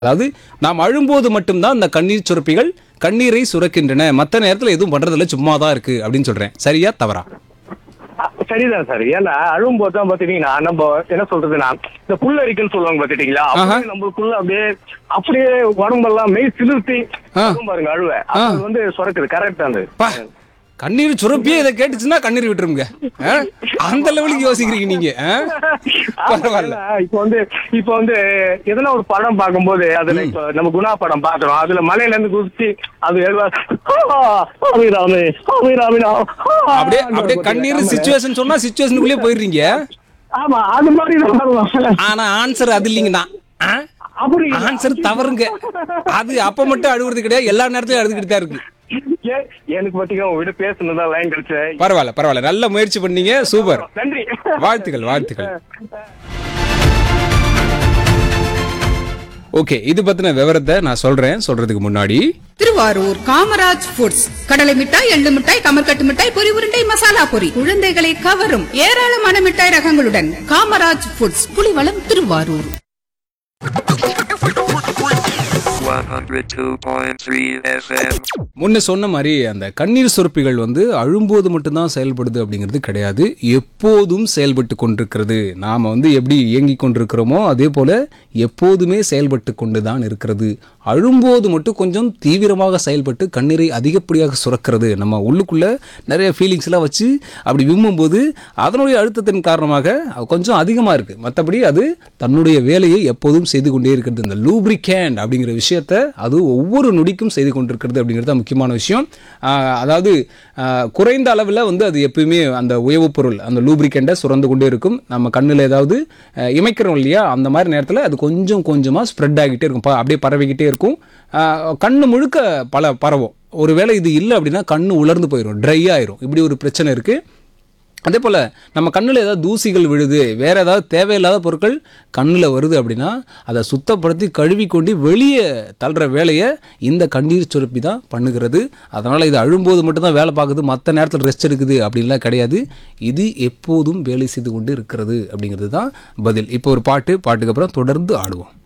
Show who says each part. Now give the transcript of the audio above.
Speaker 1: அதாவது நாம் அழும்போது மட்டும்தான் அந்த கண்ணீர் சுரப்பிகள் கண்ணீரை சுரக்கின்றன மற்ற நேரத்தில் எதுவும் பண்றதில்ல சும்மா தான் இருக்கு அப்படின்னு சொல்றேன் சரியா தவறா
Speaker 2: அ- சரிதான் சார் ஏன்னா அழும்போது தான் பாத்துட்டீங்கன்னா நம்ம என்ன சொல்றதுன்னா இந்த புல்லரிக்கன்னு சொல்லுவாங்க பாத்துட்டீங்களா அப்படியே நம்மளுக்குள்ள அப்படியே அப்படியே உடம்பெல்லாம் மெய் சிலிர்த்தி
Speaker 1: ஆ.
Speaker 2: வரும் பாருங்க அழுவ அது வந்து சுரக்குது கரெக்ட் அந்த
Speaker 1: பா கண்ணீர் சுரப்பியே இதை கேட்டுச்சுன்னா கண்ணீர் விட்டுருங்க ஆ? அந்த லெவலுக்கு யோசிக்கிறீங்க நீங்க ஆ? பரவாயில்ல
Speaker 2: இப்போ வந்து இப்போ வந்து எதனா ஒரு படம் பார்க்கும்போது அதுல இப்போ நம்ம குணா படம் பாக்குறோம் அதுல மலையில இருந்து குதிச்சு அது எழுவா அபிராமி அபிராமினா
Speaker 1: அப்படியே அப்படியே கண்ணீர் சுச்சுவேஷன் சொன்னா சுச்சுவேஷனுக்குள்ளே போயிடுறீங்க
Speaker 2: ஆமா அது மாதிரி தான் வருவாங்க.
Speaker 1: ஆனா ஆன்சர் அது இல்லைங்கண்ணா ஆ?
Speaker 2: அப்படி
Speaker 1: ஆன்சர் தவறுங்க அது அப்ப மட்டும் அழுகுறது கிடையாது எல்லா நேரத்திலும் அழுதுகிட்டு தான் இருக்கு
Speaker 2: ஏன் எனக்கு பாத்தீங்கன்னா உங்ககிட்ட பேசணும்னா லைன் கிடைச்சு
Speaker 1: பரவாயில்ல பரவாயில்ல நல்ல முயற்சி பண்ணீங்க சூப்பர்
Speaker 2: நன்றி
Speaker 1: வாழ்த்துக்கள் வாழ்த்துக்கள் ஓகே இது பத்தின விவரத்தை நான் சொல்றேன் சொல்றதுக்கு முன்னாடி
Speaker 3: திருவாரூர் காமராஜ் ஃபுட்ஸ் கடலை மிட்டாய் எள்ளு மிட்டாய் கமர்கட்டு மிட்டாய் பொரி உருண்டை மசாலா பொரி குழந்தைகளை கவரும் ஏராளமான மிட்டாய் ரகங்களுடன் காமராஜ் ஃபுட்ஸ் புலிவளம் திருவாரூர்
Speaker 4: 102.3 FM.
Speaker 1: முன்ன சொன்ன மாதிரி அந்த கண்ணீர் சுரப்பிகள் வந்து அழும்போது மட்டும்தான் செயல்படுது அப்படிங்கிறது கிடையாது எப்போதும் செயல்பட்டு கொண்டிருக்கிறது நாம் வந்து எப்படி இயங்கி கொண்டிருக்கிறோமோ அதே போல் எப்போதுமே செயல்பட்டு கொண்டு தான் இருக்கிறது அழும்போது மட்டும் கொஞ்சம் தீவிரமாக செயல்பட்டு கண்ணீரை அதிகப்படியாக சுரக்கிறது நம்ம உள்ளுக்குள்ளே நிறைய ஃபீலிங்ஸ்லாம் வச்சு அப்படி விம்மும்போது அதனுடைய அழுத்தத்தின் காரணமாக அது கொஞ்சம் அதிகமாக இருக்குது மற்றபடி அது தன்னுடைய வேலையை எப்போதும் செய்து கொண்டே இருக்கிறது இந்த லூப்ரிகேண்ட் அப்படிங்கிற விஷயத்த அது ஒவ்வொரு நொடிக்கும் செய்து கொண்டிருக்கிறது அப்படிங்கிறது தான் முக்கியமான விஷயம் ஆஹ் அதாவது ஆஹ் குறைந்த அளவில் வந்து அது எப்பயுமே அந்த உயவுப் பொருள் அந்த லூப்ரிகேண்டை சுரந்து கொண்டே இருக்கும் நம்ம கண்ணில் ஏதாவது ஆஹ் இமைக்கிறோம் இல்லையா அந்த மாதிரி நேரத்தில் அது கொஞ்சம் கொஞ்சமாக ஸ்ப்ரெட் ஆகிட்டே இருக்கும் ப- அப்படியே பரவிக்கிட்டே இருக்கும் ஆஹ் கண்ணு முழுக்க பல பரவும் ஒருவேளை இது இல்லை அப்படின்னா கண்ணு உலர்ந்து போயிடும் ட்ரை ஆயிரும் இப்படி ஒரு பிரச்சனை இருக்குது அதே போல் நம்ம கண்ணில் ஏதாவது தூசிகள் விழுது வேறு ஏதாவது தேவையில்லாத பொருட்கள் கண்ணில் வருது அப்படின்னா அதை சுத்தப்படுத்தி கழுவி கொண்டு வெளியே தள்ளுற வேலையை இந்த கண்ணீர் சுரப்பி தான் பண்ணுகிறது அதனால் இது அழும்போது மட்டும்தான் வேலை பார்க்குது மற்ற நேரத்தில் ரெஸ்ட் எடுக்குது அப்படின்லாம் கிடையாது இது எப்போதும் வேலை செய்து கொண்டு இருக்கிறது அப்படிங்கிறது தான் பதில் இப்போ ஒரு பாட்டு பாட்டுக்கு அப்புறம் தொடர்ந்து ஆடுவோம்